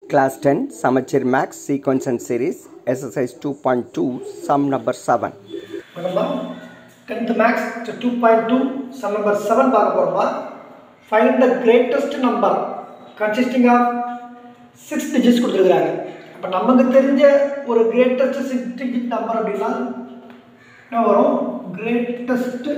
Class 10 Samachir Max Sequence and Series Exercise 2.2 Sum number 7 நம்ம tenth maths two point two sum number seven பார்க்க போகிறோமா find the greatest number consisting of six digits கொடுத்துருக்குறாங்க அப்போ நமக்கு தெரிஞ்ச ஒரு greatest six digit number அப்படின்னா என்ன வரும் கிரேட்டஸ்ட்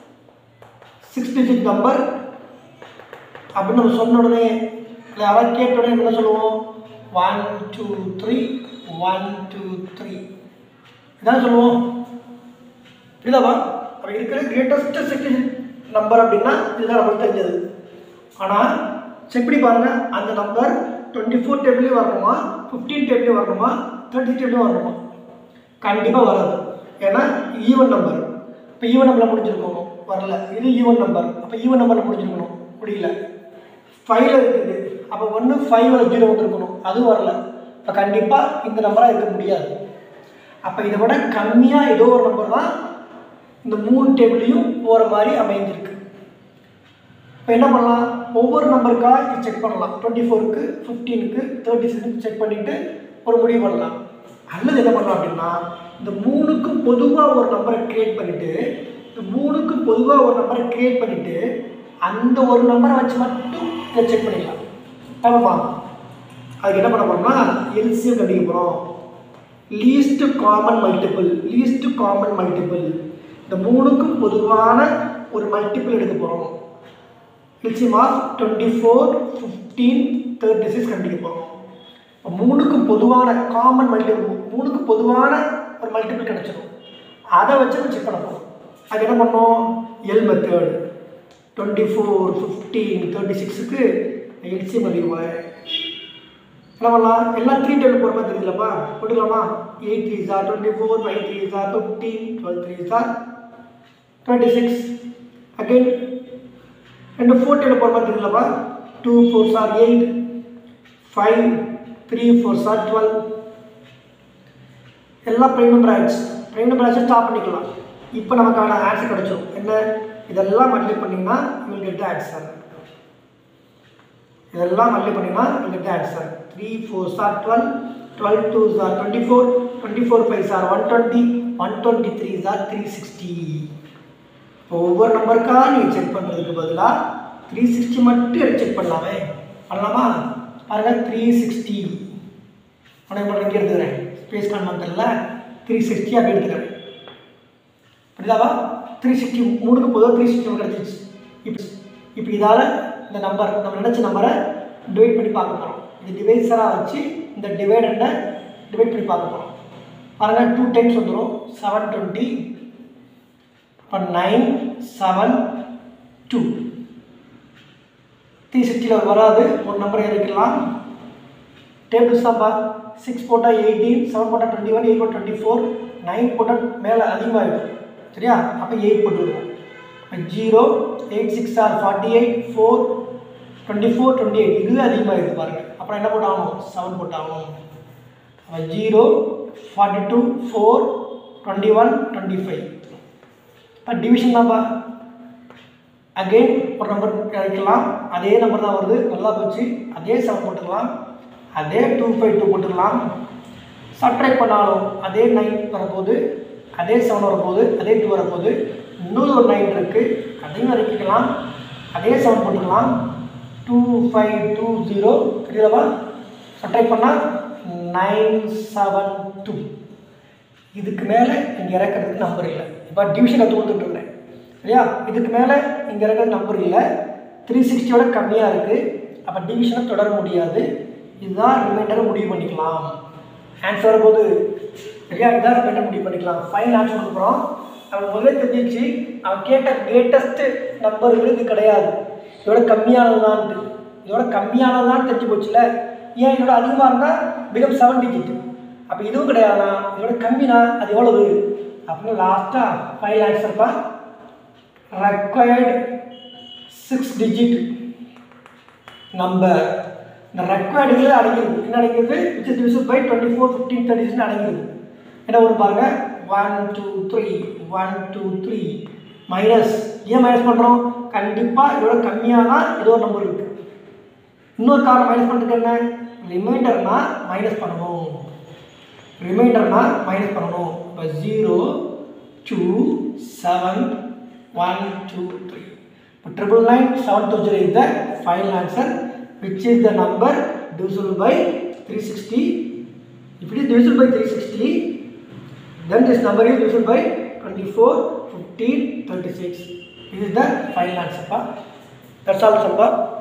சிக்ஸ் டிஜிட் நம்பர் அப்படின்னு நம்ம சொன்ன உடனே இல்லை யாராவது கேட்ட உடனே என்ன சொல்லுவோம் one two three one two three இதான் சொல்லுவோம் புரியுதாவா அப்போ இருக்கிற கிரேட்டஸ்ட் சிக்ஸ் நம்பர் அப்படின்னா இதுதான் நமக்கு தெரிஞ்சது ஆனால் எப்படி பாருங்க அந்த நம்பர் டுவெண்ட்டி ஃபோர் டேபிள்லேயும் வரணுமா ஃபிஃப்டீன் டேபிள்லேயும் வரணுமா தேர்ட்டி டேபிள்லையும் வரணுமா கண்டிப்பாக வராது ஏன்னா ஈவன் நம்பர் இப்போ ஈவன் நம்பரில் முடிஞ்சிருக்கணும் வரல இது ஈவன் நம்பர் அப்போ ஈவன் நம்பரில் முடிஞ்சிருக்கணும் முடியல ஃபைவ்ல இருக்குது அப்போ ஒன்று ஃபைவ்ல ஜீரோ வந்திருக்கணும் அதுவும் வரல இப்போ கண்டிப்பாக இந்த நம்பராக இருக்க முடியாது அப்போ இதை விட கம்மியாக ஏதோ ஒரு நம்பர் தான் இந்த மூணு டேபிளையும் போகிற மாதிரி அமைஞ்சிருக்கு இப்போ என்ன பண்ணலாம் ஒவ்வொரு நம்பருக்காக இது செக் பண்ணலாம் டுவெண்ட்டி ஃபோருக்கு ஃபிஃப்டீனுக்கு தேர்ட்டி சிக்ஸ்க்கு செக் பண்ணிவிட்டு ஒரு முடிவு பண்ணலாம் அல்லது என்ன பண்ணலாம் அப்படின்னா இந்த மூணுக்கும் பொதுவாக ஒரு நம்பரை க்ரியேட் பண்ணிவிட்டு இந்த மூணுக்கும் பொதுவாக ஒரு நம்பரை க்ரியேட் பண்ணிவிட்டு அந்த ஒரு நம்பரை வச்சு மட்டும் இதை செக் பண்ணிக்கலாம் ஆமாம்மா அதுக்கு என்ன பண்ண போகிறோம்னா எல்சிஎம் கண்டிக்க போகிறோம் least common multiple least common multiple இந்த மூணுக்கும் பொதுவான ஒரு மல்டிபிள் எடுக்க போகிறோம் LCM of twenty four fifteen thirty six கண்டிக்க போகிறோம் இப்போ மூணுக்கும் பொதுவான காமன் மல்டிபிள் மூணுக்கும் பொதுவான ஒரு மல்டிபிள் கிடச்சிடும் அதை வச்சு நம்ம செக் பண்ண போகிறோம் அது என்ன பண்ணோம் L method twenty four fifteen thirty சிக்ஸுக்கு எல்சிஎம் கண்டிக்குவேன் என்ன பண்ணலாம் எல்லாம் த்ரீ டேபிள் போகிற மாதிரி தெரியலப்பா போட்டுக்கலாமா எயிட் த்ரீ சார் டுவெண்ட்டி ஃபோர் ஃபைவ் த்ரீ சார் ஃபிஃப்டீன் டுவெல் த்ரீ சார் டுவெண்ட்டி சிக்ஸ் அகெயின் ரெண்டு ஃபோர் டேபிள் போகிற மாதிரி தெரியலப்பா டூ ஃபோர் சார் எயிட் ஃபைவ் த்ரீ ஃபோர் சார் டுவெல் எல்லாம் ப்ரைம் நம்பர் ஆயிடுச்சு ப்ரைம் நம்பர் ஆச்சு ஸ்டாப் பண்ணிக்கலாம் இப்போ நமக்கான ஆன்சர் கிடச்சிரும் என்ன இதெல்லாம் மல்டி பண்ணிங்கன்னா வில் கெட் ஆன்சர் இதெல்லாம் மல்டி பண்ணிங்கன்னா will get answer three four சார் டுவெல் டுவெல் டூ சார் twenty four twenty four five சார் one twenty one twenty three சார் த்ரீ சிக்ஸ்டி இப்போ ஒவ்வொரு நம்பருக்காக நீங்கள் செக் பண்ணுறதுக்கு பதிலாக த்ரீ சிக்ஸ்டி மட்டும் எடுத்து செக் பண்ணலாமே பண்ணலாமா பாருங்கள் த்ரீ சிக்ஸ்டி உனக்கு மட்டும் இங்கே எடுத்துக்கிறேன் ஸ்பேஸ் கான்வென்ட்டில் த்ரீ சிக்ஸ்டி அப்படி எடுத்துக்கிறேன் புரியுதாவா த்ரீ சிக்ஸ்டி மூணுக்கு பொதுவாக த்ரீ சிக்ஸ்டி கிடச்சிச்சு இப்போ இப்போ இதால் இந்த நம்பர் நம்ம நினச்ச நம்பரை டிவைட் பண்ணி பார்க்க போகிறோம் இது டிவைஸராக வச்சு இந்த டிவைடண்டை டிவைட் பண்ணி பார்க்க போகிறோம் பாருங்கள் டூ டைம்ஸ் வந்துடும் செவன் டுவெண்ட்டி இப்போ நைன் செவன் டூ த்ரீ சிக்ஸ்டியில் வராது ஒரு நம்பர் இறக்கலாம் டேபிள்ஸ் தான்ப்பா சிக்ஸ் போட்டால் எயிட்டீன் செவன் போட்டால் டுவெண்ட்டி ஒன் எயிட் போட்டால் டுவெண்ட்டி ஃபோர் நைன் போட்டால் மேலே அதிகமாகிடும் சரியா அப்போ எயிட் போட்டுருவோம் zero eight six are forty eight four twenty four twenty eight இதுவே அதிகமாகிடுது பாருங்கள் அப்புறம் என்ன போட்டாகணும் செவன் போட்டாகணும் அப்போ zero forty two four twenty one twenty five இப்போ டிவிஷன் தான்ப்பா அகெயின் ஒரு நம்பர் கிடைக்கலாம் அதே நம்பர் தான் வருது நல்லா போச்சு அதே செவன் போட்டுக்கலாம் அதே டூ ஃபைவ் டூ போட்டுக்கலாம் சப்ட்ராக்ட் பண்ணாலும் அதே நைன் வரப்போகுது அதே செவன் வரப்போகுது அதே டூ வரப்போகுது இன்னொரு ஒரு நைன் இருக்குது அதையும் இறக்கிக்கலாம் அதே செவன் போட்டுக்கலாம் டூ ஃபைவ் டூ ஜீரோ தெரியலவா சப்ட்ராக்ட் பண்ணால் நைன் செவன் டூ இதுக்கு மேலே இங்கே இறக்கிறதுக்கு நம்பர் இல்லை இப்போ டிவிஷன் எடுத்து கொடுத்துட்ருக்குறேன் சரியா இதுக்கு மேலே இங்கே இருக்கிற நம்பர் இல்லை த்ரீ சிக்ஸ்டியோட கம்மியாக இருக்குது அப்போ டிவிஷனை தொடர முடியாது இதுதான் ரிமைண்டரை முடிவு பண்ணிக்கலாம் ஆன்சர் வரும்போது சரியா இதான் ரிமைண்டர் முடிவு பண்ணிக்கலாம் ஃபைனல் ஆன்சர் கொடுக்குறோம் அவன் முதலே தெரிஞ்சிச்சு அவன் கேட்ட கிரேட்டஸ்ட் நம்பர் இது கிடையாது இதோட கம்மியானது தான் இதோட கம்மியானது தான் தெரிஞ்சு போச்சுல ஏன் இதோட அதிகமாக இருந்தால் மிகவும் செவன் டிஜிட் அப்போ இதுவும் கிடையாதுண்ணா இதோட கம்மினா அது எவ்வளவு அப்படின்னு லாஸ்ட்டாக ஃபைனல் ஆன்சர்ப்பா ரெக்வயர்டு சிக்ஸ் டிஜிட் நம்பர் இந்த ரெக்வயர்டுகளை அடங்கிடுது என்ன அடங்கிடுது which is division by twenty four fifteen thirty அடங்கிடுது என்ன வரும் பாருங்க one two three one two three minus ஏன் மைனஸ் பண்ணுறோம் கண்டிப்பாக இதோட கம்மியாக தான் ஏதோ ஒரு நம்பர் இருக்குது இன்னொரு காரணம் மைனஸ் பண்ணுறதுக்கு என்ன ரிமைண்டர்னா மைனஸ் பண்ணணும் ரிமைண்டர்னா மைனஸ் பண்ணணும் இப்போ zero two seven one two three இப்போ triple nine seven two zero is the final answer which is the number divisible by 360 if it is divisible by 360 then this number is divisible by 24 15 36 this is the final answer pa. that's all samba